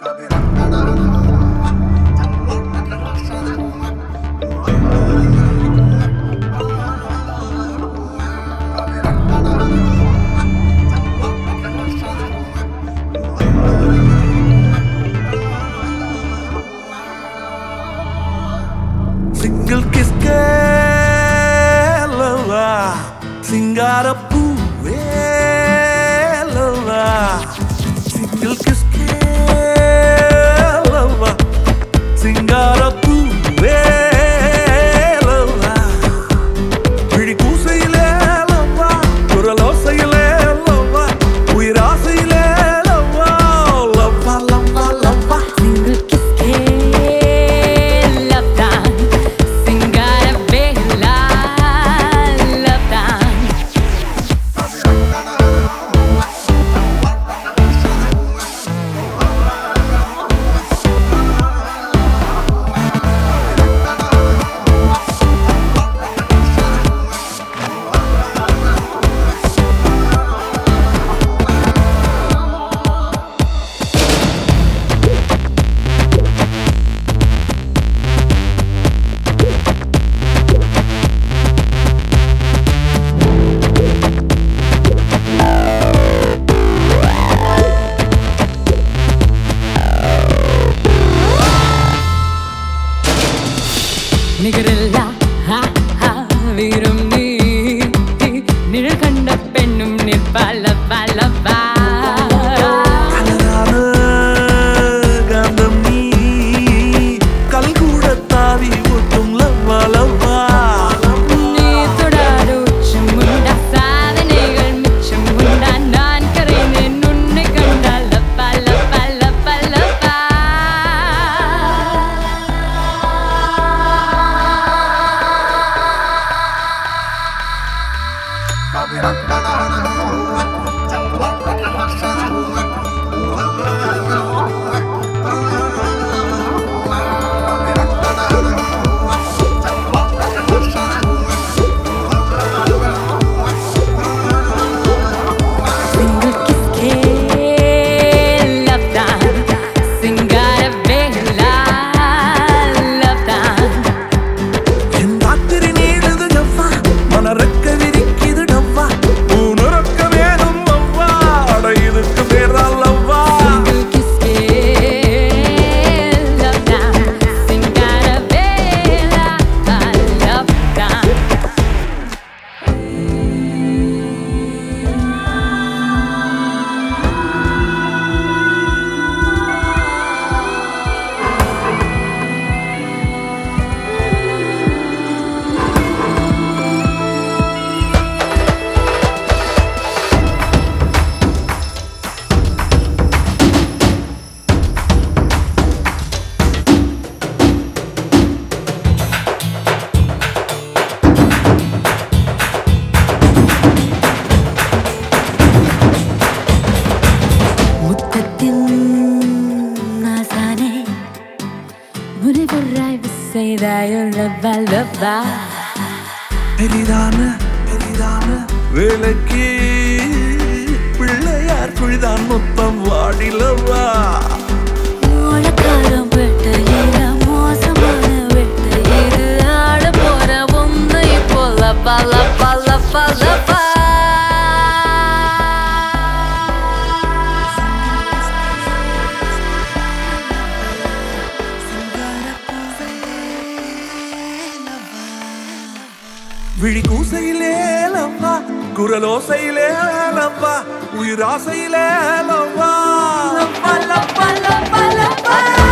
single கிஸ்கேலவா சிங்கார பூவேலவா single கிஸ்கேலவா சிங்கார பூவேலவா விழி கூசையிலேலவா குரலோசையிலேலவா உயிராசையிலேலவா லவ்வா லவ்வா லவ்வா Single kiss che love time Singara bella love time நிகரில்ல ஹா, ஹா, வீரும் நீ நிழல் கண்ட பெண்ணும் நிற்பல பலவா அழகான காந்தம் நீ கல் கூட தாவி ஒட்டும் லவ்வா லவ்வா நீ தொடாத உச்சம் உண்டா சாதனைகள் மிச்சம் உண்டா நான் கரைந்தேன் உன்னை கண்டால் லப்பா லப்பா லப்பா லப்பா Single kiss che love time Singara bella love time என் ராத்திரி நீடுது ஜவ்வா மனரக்க விரிக்குது டவ்வா ஊனுறக்க வேணும் அவ்வா அட இதுக்கு பேர்தான் லவ்வா Single kiss che love time Singara bella love time முத்தத்தின் நாசானே முனிவராய் செய்தாயுள்ளவா லவ்வா பெரிதான பெரிதான வேலைக்கு பிள்ளையார் குழிதான் மொத்தம் வாடிலவா மூலக்காரம் வெட்டையில மோசமான வெட்டு இது ஆட போற உன்னை போல பல பல பலப்பா விழி கூசையிலே லவ்வா குரலோசையிலே லவ்வா உயிராசையிலே லவ்வா பல பல பல பல